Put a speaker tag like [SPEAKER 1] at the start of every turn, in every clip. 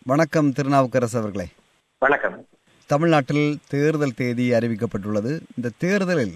[SPEAKER 1] வணக்கம் திருநாவுக்கரசு அவர்களே
[SPEAKER 2] வணக்கம்
[SPEAKER 1] தமிழ்நாட்டில் தேர்தல் தேதி அறிவிக்கப்பட்டுள்ளது இந்த தேர்தலில்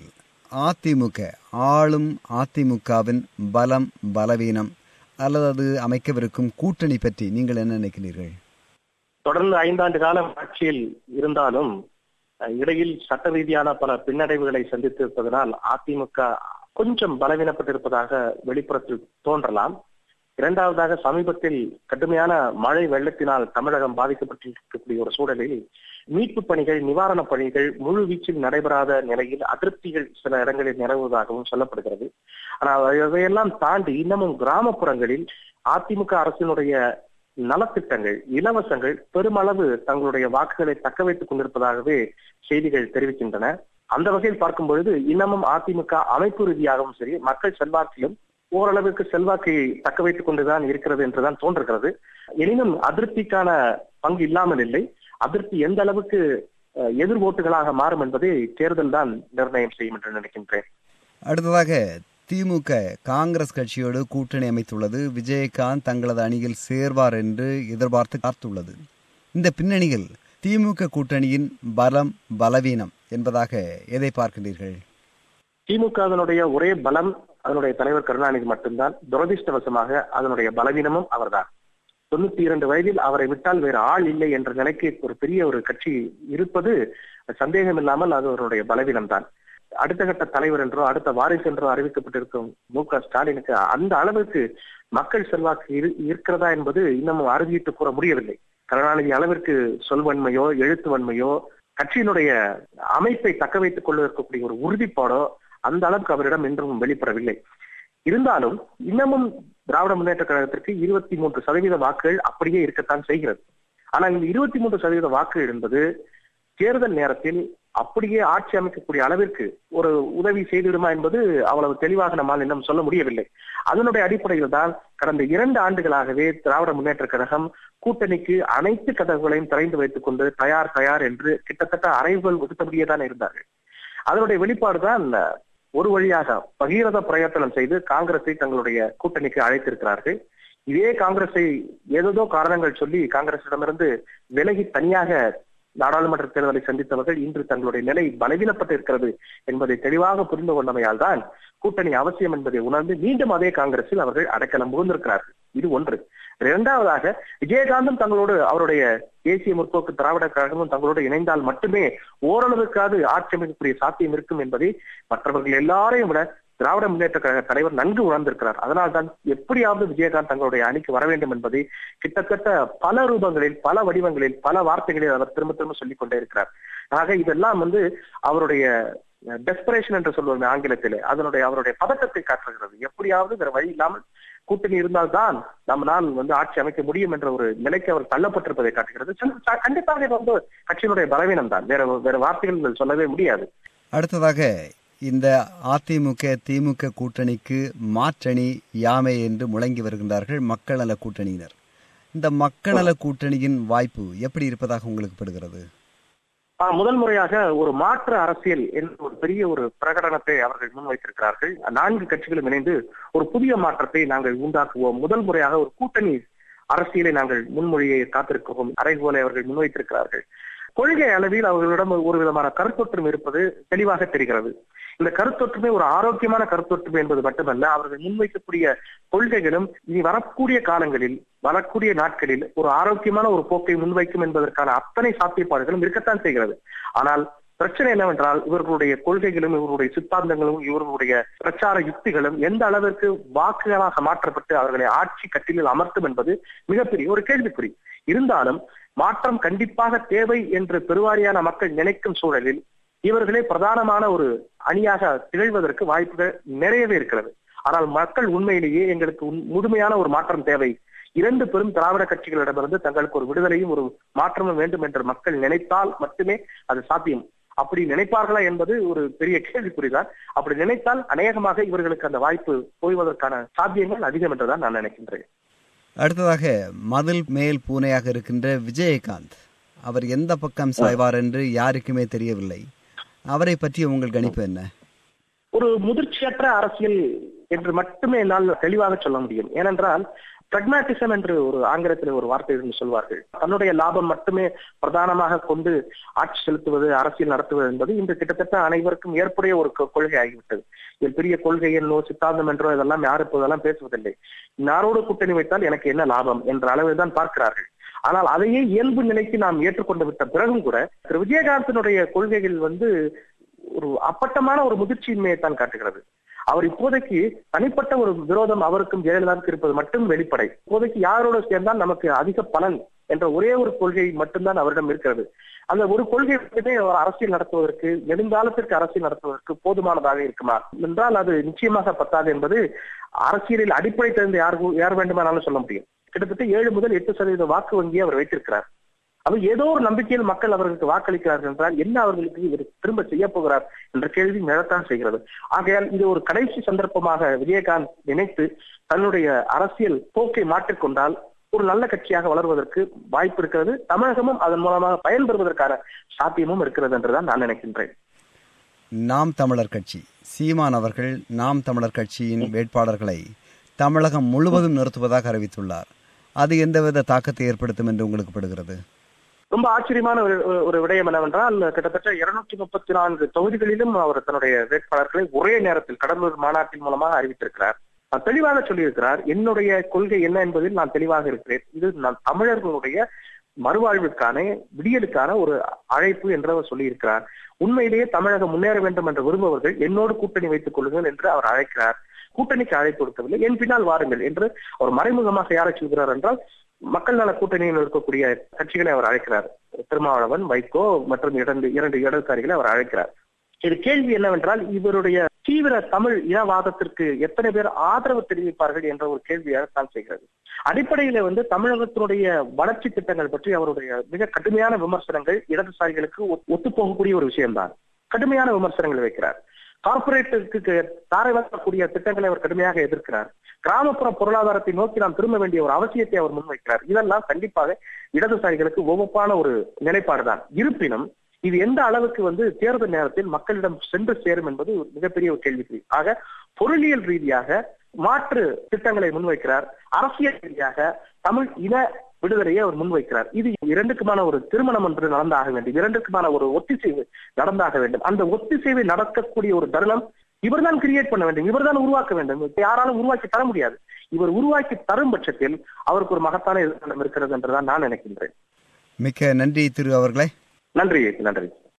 [SPEAKER 1] அதிமுக ஆளும் அதிமுகவின் பலம் பலவீனம் அல்லது அது அமைக்கவிருக்கும் கூட்டணி பற்றி நீங்கள் என்ன நினைக்கிறீர்கள்
[SPEAKER 2] தொடர்ந்து ஐந்தாண்டு காலம் ஆட்சியில் இருந்தாலும் அஹ், இடையில் சட்ட ரீதியான பல பின்னடைவுகளை சந்தித்திருப்பதனால் அதிமுக கொஞ்சம் பலவீனப்பட்டிருப்பதாக வெளிப்புறத்தில் தோன்றலாம் இரண்டாவதாக சமீபத்தில் கடுமையான மழை வெள்ளத்தினால் தமிழகம் பாதிக்கப்பட்டிருக்கக்கூடிய ஒரு சூழலில் மீட்பு பணிகள் நிவாரணப் பணிகள் முழு வீச்சில் நடைபெறாத நிலையில் அதிருப்திகள் சில இடங்களில் நிலவுவதாகவும் சொல்லப்படுகிறது ஆனால் அதையெல்லாம் தாண்டி இன்னமும் கிராமப்புறங்களில் அதிமுக அரசினுடைய நலத்திட்டங்கள் இலவசங்கள் பெருமளவு தங்களுடைய வாக்குகளை தக்க வைத்துக் கொண்டிருப்பதாகவே செய்திகள் தெரிவிக்கின்றன அந்த வகையில் பார்க்கும் பொழுது இன்னமும் அதிமுக அமைப்பு ரீதியாகவும் சரி மக்கள் செல்வாக்கிலும் ஓரளவுக்கு செல்வாக்கை தக்க வைத்துக் கொண்டுதான் இருக்கிறது என்றுதான் தோன்றுகிறது எனினும் அதிருப்திக்கான பங்கு இல்லாமல் இல்லை அதிருப்தி எந்த அளவுக்கு அஹ், எதிர் ஓட்டுகளாக மாறும் என்பதை தேர்தல் தான் நிர்ணயம் செய்யும் என்று நினைக்கின்றேன்
[SPEAKER 1] அடுத்ததாக திமுக காங்கிரஸ் கட்சியோடு கூட்டணி அமைத்துள்ளது விஜயகாந்த் தங்களது அணியில் சேர்வார் என்று எதிர்பார்த்து காத்துள்ளது இந்த பின்னணியில் திமுக கூட்டணியின் பலம் பலவீனம் என்பதாக எதை பார்க்கின்றீர்கள்
[SPEAKER 2] திமுகவினுடைய ஒரே பலம் அதனுடைய தலைவர் கருணாநிதி மட்டும்தான் துரதிர்ஷ்டவசமாக அதனுடைய பலவீனமும் அவர்தான் தொண்ணூத்தி இரண்டு வயதில் அவரை விட்டால் வேறு ஆள் இல்லை என்ற நிலைக்கு ஒரு பெரிய ஒரு கட்சி இருப்பது சந்தேகம் இல்லாமல் அது அவருடைய பலவீனம் தான் அடுத்த கட்ட தலைவர் என்றோ அடுத்த வாரிசு என்றோ அறிவிக்கப்பட்டிருக்கும் மு க ஸ்டாலினுக்கு அந்த அளவுக்கு மக்கள் செல்வாக்கு இரு- இருக்கிறதா என்பது இன்னமும் அறுதியிட்டு கூற முடியவில்லை கருணாநிதி அளவிற்கு சொல்வன்மையோ எழுத்து வன்மையோ கட்சியினுடைய அமைப்பை தக்க வைத்துக் கொள்ள இருக்கக்கூடிய ஒரு உறுதிப்பாடோ அந்த அளவுக்கு அவரிடம் இன்றும் வெளிப்படவில்லை இருந்தாலும் இன்னமும் திராவிட முன்னேற்ற கழகத்திற்கு இருபத்தி மூன்று சதவீத வாக்குகள் அப்படியே இருக்கத்தான் செய்கிறது ஆனால் இந்த இருபத்தி மூன்று சதவீத வாக்குகள் என்பது தேர்தல் நேரத்தில் அப்படியே ஆட்சி அமைக்கக்கூடிய அளவிற்கு ஒரு உதவி செய்திடுமா என்பது அவ்வளவு தெளிவாக நம்மால் இன்னும் சொல்ல முடியவில்லை அதனுடைய அடிப்படையில் தான் கடந்த இரண்டு ஆண்டுகளாகவே திராவிட முன்னேற்ற கழகம் கூட்டணிக்கு அனைத்து கதவுகளையும் திறந்து வைத்துக் கொண்டு தயார் தயார் என்று கிட்டத்தட்ட அறைவுகள் விடுத்தபடியே தான் இருந்தார்கள் அதனுடைய வெளிப்பாடு தான் ஒரு வழியாக பகீரத பிரயத்தனம் செய்து காங்கிரஸை தங்களுடைய கூட்டணிக்கு அழைத்திருக்கிறார்கள் இதே காங்கிரஸை ஏதேதோ காரணங்கள் சொல்லி காங்கிரசிடமிருந்து விலகி தனியாக நாடாளுமன்ற தேர்தலை சந்தித்தவர்கள் இன்று தங்களுடைய நிலை பலவீனப்பட்டு இருக்கிறது என்பதை தெளிவாக புரிந்து கொண்டமையால் தான் கூட்டணி அவசியம் என்பதை உணர்ந்து மீண்டும் அதே காங்கிரஸில் அவர்கள் அடைக்கலம் புகுந்திருக்கிறார்கள் இது ஒன்று இரண்டாவதாக விஜயகாந்தும் தங்களோடு அவருடைய தேசிய முற்போக்கு திராவிட கழகமும் தங்களோடு இணைந்தால் மட்டுமே ஓரளவுக்காவது ஆட்சி அமைக்கக்கூடிய சாத்தியம் இருக்கும் என்பதை மற்றவர்கள் எல்லாரையும் விட திராவிட முன்னேற்ற கழக தலைவர் நன்கு உணர்ந்திருக்கிறார் அதனால்தான் எப்படியாவது விஜயகாந்த் தங்களுடைய அணிக்கு வர வேண்டும் என்பதை கிட்டத்தட்ட பல ரூபங்களில் பல வடிவங்களில் பல வார்த்தைகளில் அவர் திரும்ப திரும்ப சொல்லிக் கொண்டே இருக்கிறார் ஆக இதெல்லாம் வந்து அவருடைய டெஸ்பரேஷன் என்று சொல்லுவோம் ஆங்கிலத்திலே அதனுடைய அவருடைய பதட்டத்தை காட்டுகிறது எப்படியாவது வேற வழி இல்லாமல் கூட்டணி இருந்தால்தான் நம்மளால் வந்து ஆட்சி அமைக்க முடியும் என்ற ஒரு நிலைக்கு அவர் தள்ளப்பட்டிருப்பதை காட்டுகிறது ச- கண்டிப்பாக இது வந்து கட்சியினுடைய பலவீனம் தான் வேற வேற வார்த்தைகள் சொல்லவே முடியாது
[SPEAKER 1] அடுத்ததாக இந்த அதிமுக திமுக கூட்டணிக்கு மாற்றணி யாமை என்று முழங்கி வருகின்றார்கள் மக்கள் நல கூட்டணியினர் இந்த மக்கள் நல கூட்டணியின் வாய்ப்பு எப்படி இருப்பதாக உங்களுக்கு படுகிறது
[SPEAKER 2] ஆஹ் முதல் முறையாக ஒரு மாற்று அரசியல் என்ற ஒரு பெரிய ஒரு பிரகடனத்தை அவர்கள் முன்வைத்திருக்கிறார்கள் நான்கு கட்சிகளும் இணைந்து ஒரு புதிய மாற்றத்தை நாங்கள் உண்டாக்குவோம் முதல் முறையாக ஒரு கூட்டணி அரசியலை நாங்கள் முன்மொழியை காத்திருக்கிறோம் அறைகோலை அவர்கள் முன்வைத்திருக்கிறார்கள் கொள்கை அளவில் அவர்களிடம் ஒரு விதமான கருத்தொற்றும் இருப்பது தெளிவாக தெரிகிறது இந்த கருத்தொற்றுமை ஒரு ஆரோக்கியமான கருத்தொற்றுமை என்பது மட்டுமல்ல அவர்கள் முன்வைக்கக்கூடிய கொள்கைகளும் இனி வரக்கூடிய காலங்களில் வரக்கூடிய நாட்களில் ஒரு ஆரோக்கியமான ஒரு போக்கை முன்வைக்கும் என்பதற்கான அத்தனை சாத்தியப்பாடுகளும் இருக்கத்தான் செய்கிறது ஆனால் பிரச்சனை என்னவென்றால் இவர்களுடைய கொள்கைகளும் இவர்களுடைய சித்தாந்தங்களும் இவர்களுடைய பிரச்சார யுக்திகளும் எந்த அளவிற்கு வாக்குகளாக மாற்றப்பட்டு அவர்களை ஆட்சி கட்டிலில் அமர்த்தும் என்பது மிகப்பெரிய ஒரு கேள்விக்குறி இருந்தாலும் மாற்றம் கண்டிப்பாக தேவை என்று பெருவாரியான மக்கள் நினைக்கும் சூழலில் இவர்களே பிரதானமான ஒரு அணியாக திகழ்வதற்கு வாய்ப்புகள் நிறையவே இருக்கிறது ஆனால் மக்கள் உண்மையிலேயே எங்களுக்கு உண்- முழுமையான ஒரு மாற்றம் தேவை இரண்டு பெரும் திராவிட கட்சிகளிடமிருந்து தங்களுக்கு ஒரு விடுதலையும் ஒரு மாற்றமும் வேண்டும் என்று மக்கள் நினைத்தால் மட்டுமே அது சாத்தியம் அப்படி நினைப்பார்களா என்பது ஒரு பெரிய கேள்விக்குறிதான் அப்படி நினைத்தால் அநேகமாக இவர்களுக்கு அந்த வாய்ப்பு போய்வதற்கான சாத்தியங்கள் அதிகம் என்றுதான் நான் நினைக்கின்றேன்
[SPEAKER 1] அடுத்ததாக மதில் மேல் பூனையாக இருக்கின்ற விஜயகாந்த் அவர் எந்த பக்கம் சாய்வார் என்று யாருக்குமே தெரியவில்லை அவரை பற்றி உங்கள் கணிப்பு என்ன
[SPEAKER 2] ஒரு முதிர்ச்சியற்ற அரசியல் என்று மட்டுமே என்னால் தெளிவாக சொல்ல முடியும் ஏனென்றால் பிரக்மாட்டிசம் என்று ஒரு ஆங்கிலத்தில் ஒரு வார்த்தை என்று சொல்வார்கள் தன்னுடைய லாபம் மட்டுமே பிரதானமாக கொண்டு ஆட்சி செலுத்துவது அரசியல் நடத்துவது என்பது இன்று கிட்டத்தட்ட அனைவருக்கும் ஏற்புடைய ஒரு கொ- கொள்கை ஆகிவிட்டது இதில் பெரிய கொள்கை என்னோ சித்தாந்தம் என்றோ இதெல்லாம் யாரும் இப்போதெல்லாம் பேசுவதில்லை நாரோடு கூட்டணி வைத்தால் எனக்கு என்ன லாபம் என்ற அளவில் தான் பார்க்கிறார்கள் ஆனால் அதையே இயல்பு நிலைக்கு நாம் ஏற்றுக்கொண்டு விட்ட பிறகும் கூட திரு விஜயகாந்தினுடைய கொள்கைகள் வந்து ஒரு அப்பட்டமான ஒரு முதிர்ச்சியின்மையை தான் காட்டுகிறது அவர் இப்போதைக்கு தனிப்பட்ட ஒரு விரோதம் அவருக்கும் ஜெயலலிதாவுக்கு இருப்பது மட்டும் வெளிப்படை இப்போதைக்கு யாரோடு சேர்ந்தால் நமக்கு அதிக பலன் என்ற ஒரே ஒரு கொள்கை மட்டும்தான் அவரிடம் இருக்கிறது அந்த ஒரு கொள்கை மட்டுமே அவர் அரசியல் நடத்துவதற்கு நெடுங்காலத்திற்கு அரசியல் நடத்துவதற்கு போதுமானதாக இருக்குமா என்றால் அது நிச்சயமாக பத்தாது என்பது அரசியலில் அடிப்படை தெரிந்த யார் யார் வேண்டுமானாலும் சொல்ல முடியும் கிட்டத்தட்ட ஏழு முதல் எட்டு சதவீத வாக்கு வங்கியை அவர் வைத்திருக்கிறார் அது ஏதோ ஒரு நம்பிக்கையில் மக்கள் அவர்களுக்கு வாக்களிக்கிறார்கள் என்றால் என்ன அவர்களுக்கு இவர் திரும்ப செய்ய போகிறார் என்ற கேள்வி நிழத்தான் செய்கிறது ஆகையால் இது ஒரு கடைசி சந்தர்ப்பமாக விஜயகாந்த் நினைத்து தன்னுடைய அரசியல் போக்கை மாற்றிக்கொண்டால் ஒரு நல்ல கட்சியாக வளர்வதற்கு வாய்ப்பு இருக்கிறது தமிழகமும் அதன் மூலமாக பயன்பெறுவதற்கான சாத்தியமும் இருக்கிறது என்றுதான் நான் நினைக்கின்றேன்
[SPEAKER 1] நாம் தமிழர் கட்சி சீமான் அவர்கள் நாம் தமிழர் கட்சியின் வேட்பாளர்களை தமிழகம் முழுவதும் நிறுத்துவதாக அறிவித்துள்ளார் அது எந்தவித தாக்கத்தை ஏற்படுத்தும் என்று உங்களுக்கு படுகிறது
[SPEAKER 2] ரொம்ப ஆச்சரியமான ஒரு ஒரு விடயம் என்னவென்றால் கிட்டத்தட்ட இருநூற்றி முப்பத்தி நான்கு தொகுதிகளிலும் அவர் தன்னுடைய வேட்பாளர்களை ஒரே நேரத்தில் கடலூர் மாநாட்டின் மூலமாக அறிவித்திருக்கிறார் அவர் தெளிவாக சொல்லியிருக்கிறார் என்னுடைய கொள்கை என்ன என்பதில் நான் தெளிவாக இருக்கிறேன் இது நான் தமிழர்களுடைய மறுவாழ்வுக்கான விடியலுக்கான ஒரு அழைப்பு என்று அவர் சொல்லியிருக்கிறார் உண்மையிலேயே தமிழகம் முன்னேற வேண்டும் என்று விரும்புபவர்கள் என்னோடு கூட்டணி வைத்துக் கொள்ளுங்கள் என்று அவர் அழைக்கிறார் கூட்டணிக்கு அழைப்பு கொடுக்கவில்லை என் பின்னால் வாருங்கள் என்று அவர் மறைமுகமாக யாரை சொல்கிறார் என்றால் மக்கள் நல கூட்டணியில் இருக்கக்கூடிய கட்சிகளை அவர் அழைக்கிறார் திருமாவளவன் வைகோ மற்றும் இரண்டு இரண்டு இடதுசாரிகளை அவர் அழைக்கிறார் இது கேள்வி என்னவென்றால் இவருடைய தீவிர தமிழ் இனவாதத்திற்கு எத்தனை பேர் ஆதரவு தெரிவிப்பார்கள் என்ற ஒரு கேள்வியாக செய்கிறது அடிப்படையில வந்து தமிழகத்தினுடைய வளர்ச்சி திட்டங்கள் பற்றி அவருடைய மிக கடுமையான விமர்சனங்கள் இடதுசாரிகளுக்கு ஒத்து போகக்கூடிய ஒரு விஷயம்தான் கடுமையான விமர்சனங்கள் வைக்கிறார் கார்பரேட்டுக்கு தாரை வரக்கூடிய திட்டங்களை அவர் கடுமையாக எதிர்க்கிறார் கிராமப்புற பொருளாதாரத்தை நோக்கி நாம் திரும்ப வேண்டிய ஒரு அவசியத்தை அவர் முன்வைக்கிறார் இதெல்லாம் கண்டிப்பாக இடதுசாரிகளுக்கு ஒவ்வொப்பான ஒரு நிலைப்பாடுதான் இருப்பினும் இது எந்த அளவுக்கு வந்து தேர்தல் நேரத்தில் மக்களிடம் சென்று சேரும் என்பது மிகப்பெரிய ஒரு கேள்விக்குறி ஆக பொருளியல் ரீதியாக மாற்று திட்டங்களை முன்வைக்கிறார் அரசியல் ரீதியாக தமிழ் இன விடுதலையை அவர் முன்வைக்கிறார் இது இரண்டுக்குமான ஒரு திருமணம் என்று நடந்தாக வேண்டும் இரண்டுக்குமான ஒரு ஒத்திசைவு நடந்தாக வேண்டும் அந்த ஒத்திசைவை நடக்கக்கூடிய ஒரு தருணம் இவர்தான் கிரியேட் பண்ண வேண்டும் இவர்தான் உருவாக்க வேண்டும் யாராலும் உருவாக்கி தர முடியாது இவர் உருவாக்கி தரும் பட்சத்தில் அவருக்கு ஒரு மகத்தான எதிர்காலம் இருக்கிறது என்றுதான் நான் நினைக்கின்றேன்
[SPEAKER 1] மிக்க நன்றி திரு அவர்களே
[SPEAKER 2] நன்றி நன்றி